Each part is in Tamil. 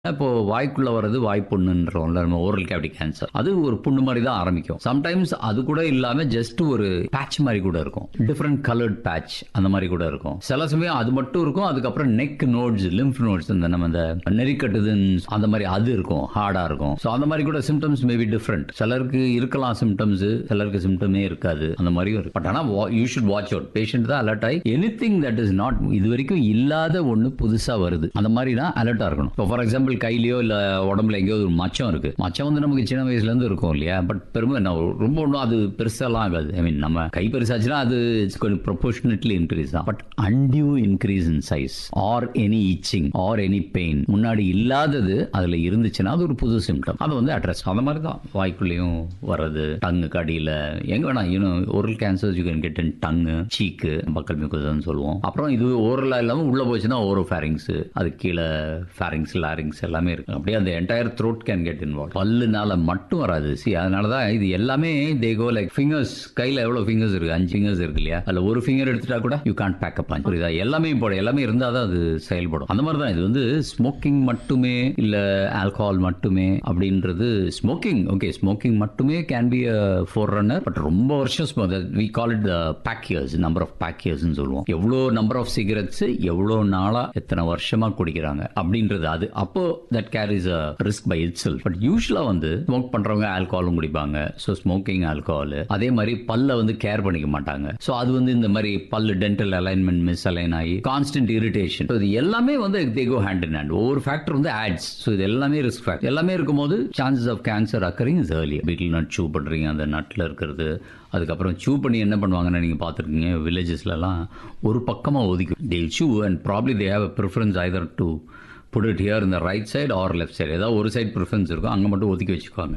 இப்போ வாய்க்குள்ள வர்றது வாய்ப்புண்ணுன்றோம்ல நம்ம ஓரல் கேவிட்டி கேன்சர் அது ஒரு புண்ணு மாதிரி தான் ஆரம்பிக்கும் சம்டைம்ஸ் அது கூட இல்லாம ஜஸ்ட் ஒரு பேட்ச் மாதிரி கூட இருக்கும் டிஃப்ரெண்ட் கலர்ட் பேட்ச் அந்த மாதிரி கூட இருக்கும் சில சமயம் அது மட்டும் இருக்கும் அதுக்கப்புறம் நெக் நோட்ஸ் லிம்ஃப் நோட்ஸ் இந்த நம்ம இந்த நெறிக்கட்டுதுன்னு அந்த மாதிரி அது இருக்கும் ஹார்டா இருக்கும் ஸோ அந்த மாதிரி கூட சிம்டம்ஸ் மேபி டிஃப்ரெண்ட் சிலருக்கு இருக்கலாம் சிம்டம்ஸ் சிலருக்கு சிம்டமே இருக்காது அந்த மாதிரியும் இருக்கு பட் ஆனால் you should watch out patient தான் அலர்ட் ஆகி anything that is not இது வரைக்கும் இல்லாத ஒன்று புதுசா வருது அந்த மாதிரி தான் அலர்ட்டா இருக்கணும் இப்போ ஃபார் எக்ஸாம்பிள் கையிலயோ இல்ல உடம்புல எங்கேயோ ஒரு மச்சம் இருக்கு மச்சம் வந்து நமக்கு சின்ன வயசுல இருந்து இருக்கும் இல்லையா பட் பெருமை என்ன, ரொம்ப ஒன்றும் அது பெருசாலாம் ஆகாது ஐ மீன் நம்ம கை பெருசாச்சுன்னா அது it's கொஞ்சம் ப்ரொபோர்ஷனட்லி இன்க்ரீஸ் தான் but undue increase in size or any itching or any pain முன்னாடி இல்லாதது அதுல இருந்துச்சுன்னா அது ஒரு புது சிம்டம் அதை வந்து அட்ரஸ் அந்த மாதிரி தான் வாய்க்குள்ளேயும் வர்றது டங்குக்கு அடியில் எங்க வேணா இன்னும் oral cancers you can get in tongue cheek buccal மியூக்கஸ்னு சொல்லுவோம் அப்புறம் இது ஓரலா இல்லாமல் உள்ள போச்சுன்னா ஓரோ ஃபேரிங்ஸ் அது கீழே ஃபேரிங்ஸ் லாரிங்ஸ் எல்லாமே இருக்கு அப்படியே அந்த entire throat can get involve பல்லுனால மட்டும் வராது சி அதனால தான் இது எல்லாமே தே கோ லைக் ஃபிங்கர்ஸ் கையில் எவ்வளோ ஃபிங்கர்ஸ் இருக்கு அஞ்சு ஃபிங்கர்ஸ் இருக்கு இல்லையா அதில் ஒரு ஃபிங்கர் எடுத்துட்டா கூட யூ கான்ட் பேக் அப் புரியுதா எல்லாமே போட எல்லாமே இருந்தால் தான் அது செயல்படும் அந்த மாதிரி தான் இது வந்து ஸ்மோக்கிங் மட்டுமே இல்லை ஆல்கஹால் மட்டுமே அப்படின்றது ஸ்மோக்கிங் ஓகே ஸ்மோக்கிங் மட்டுமே can be forerunner but ரொம்ப வருஷம் we call it pack years number of pack இயர்ஸ்னு சொல்லுவோம் எவ்வளோ நம்பர் ஆஃப் சிகரெட்ஸ் எவ்வளோ நாளா எத்தனை வருஷமா குடிக்கிறாங்க அப்படின்றது அது அப்போ that carries a risk by itself but usually வந்து ஸ்மோக் பண்றவங்க ஆல்கஹாலும் குடிப்பாங்க ஸோ ஸ்மோக்கிங் ஆல்கஹால் அதே மாதிரி பல்ல வந்து கேர் பண்ணிக்க மாட்டாங்க ஸோ அது வந்து இந்த மாதிரி பல்லு டென்டல் அலைன்மெண்ட் மிஸ் அலைன் ஆகி கான்ஸ்டன்ட் இரிட்டேஷன் இது எல்லாமே வந்து they go hand in hand ஒவ்வொரு ஃபேக்டர் வந்து ஆட்ஸ் ஸோ இது எல்லாமே ரிஸ்க் ஃபேக்டர் எல்லாமே இருக்கும்போது chances of cancer occurring is early வீட்டில் நட் சூ பண்றீங்க அந்த நட்டில் இருக்கிறது அதுக்கப்புறம் சூ பண்ணி என்ன பண்ணுவாங்கன்னு நீங்கள் பார்த்துருக்கீங்க வில்லேஜஸ்லலாம் ஒரு பக்கமாக ஒதுக்கி they chew and probably they have a preference either to put it here இந்த right side or left side ஏதாவது ஒரு சைடு ப்ரிஃபரன்ஸ் இருக்கும் அங்கே மட்டும் ஒதுக்கி வச்சுக்குவாங்க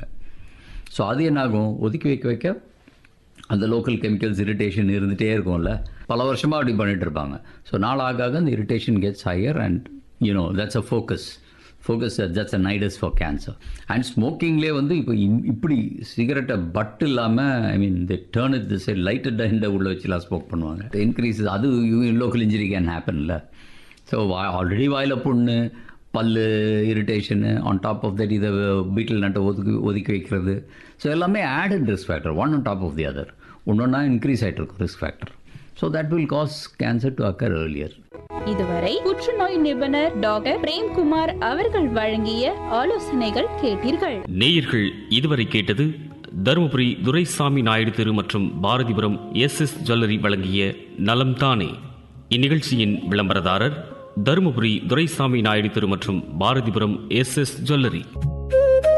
ஸோ அது என்ன ஆகும் ஒதுக்கி வைக்க வைக்க அந்த லோக்கல் கெமிக்கல்ஸ் இரிட்டேஷன் இருந்துகிட்டே இருக்கும்ல பல வருஷமாக அப்படி பண்ணிட்டு இருப்பாங்க ஸோ நாள் ஆக ஆக அந்த irritation gets higher and you know that's a focus focus that's a nidus for cancer and ஸ்மோக்கிங்லேயே வந்து இப்போ இன்- இப்படி சிகரெட்டை பட் இல்லாமல் I mean the turn it this lighted ஹெண்டை உள்ள வச்சுலாம் ஸ்மோக் பண்ணுவாங்க இன்க்ரீஸ் அது லோக்கல் இன்ஜுரி கேன் ஹேப்பன்ல ஸோ ஆல்ரெடி வாயில் புண்ணு பல்லு irritation on top of that இதை பீட்டில் நட்டை ஒதுக்கி ஒதுக்கி வைக்கிறது ஸோ எல்லாமே added risk factor one on top of the other ஒன்றொன்னா இன்க்ரீஸ் ஆகிட்டு இருக்கும் risk factor so that will cause cancer to occur earlier இதுவரை புற்றுநோய் நிபுணர் டாக்டர் பிரேம்குமார் அவர்கள் வழங்கிய ஆலோசனைகள் கேட்டீர்கள் நேயர்கள் இதுவரை கேட்டது தருமபுரி துரைசாமி நாயுடு தெரு மற்றும் பாரதிபுரம் எஸ் எஸ் ஜுவல்லரி வழங்கிய நலம் தானே இந்நிகழ்ச்சியின் விளம்பரதாரர் தருமபுரி துரைசாமி நாயுடு தெரு மற்றும் பாரதிபுரம் எஸ் எஸ் ஜுவல்லரி